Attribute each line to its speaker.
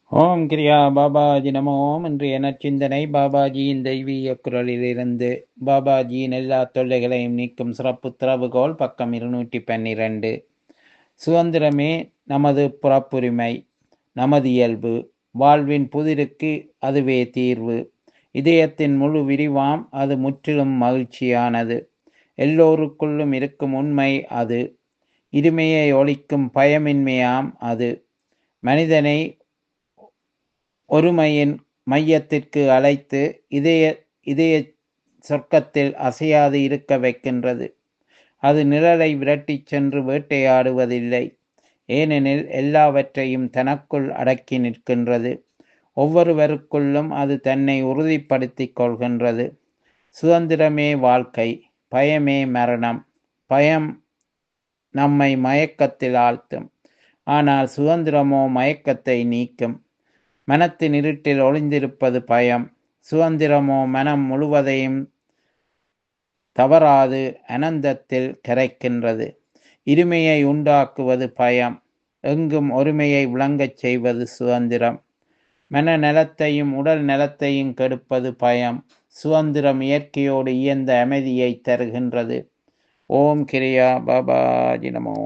Speaker 1: ஓம் கிரியா பாபாஜி நமோ ஓம் இன்றைய நற்சிந்தனை பாபாஜியின் தெய்வீக குரலிலிருந்து பாபாஜியின் எல்லா தொல்லைகளையும் நீக்கும் சிறப்பு திறவுகோல் பக்கம் இருநூற்றி பன்னிரண்டு சுதந்திரமே நமது புறப்புரிமை நமது இயல்பு வாழ்வின் புதிருக்கு அதுவே தீர்வு இதயத்தின் முழு விரிவாம் அது முற்றிலும் மகிழ்ச்சியானது எல்லோருக்குள்ளும் இருக்கும் உண்மை அது இருமையை ஒழிக்கும் பயமின்மையாம் அது மனிதனை ஒருமையின் மையத்திற்கு அழைத்து இதய இதய சொர்க்கத்தில் அசையாது இருக்க வைக்கின்றது அது நிழலை விரட்டிச் சென்று வேட்டையாடுவதில்லை ஏனெனில் எல்லாவற்றையும் தனக்குள் அடக்கி நிற்கின்றது ஒவ்வொருவருக்குள்ளும் அது தன்னை உறுதிப்படுத்திக் கொள்கின்றது சுதந்திரமே வாழ்க்கை பயமே மரணம் பயம் நம்மை மயக்கத்தில் ஆழ்த்தும் ஆனால் சுதந்திரமோ மயக்கத்தை நீக்கும் மனத்தின் இருட்டில் ஒளிந்திருப்பது பயம் சுதந்திரமோ மனம் முழுவதையும் தவறாது அனந்தத்தில் கரைக்கின்றது இருமையை உண்டாக்குவது பயம் எங்கும் ஒருமையை விளங்கச் செய்வது சுதந்திரம் மன நலத்தையும் உடல் நலத்தையும் கெடுப்பது பயம் சுதந்திரம் இயற்கையோடு இயந்த அமைதியை தருகின்றது ஓம் கிரியா பாபாஜி நமோ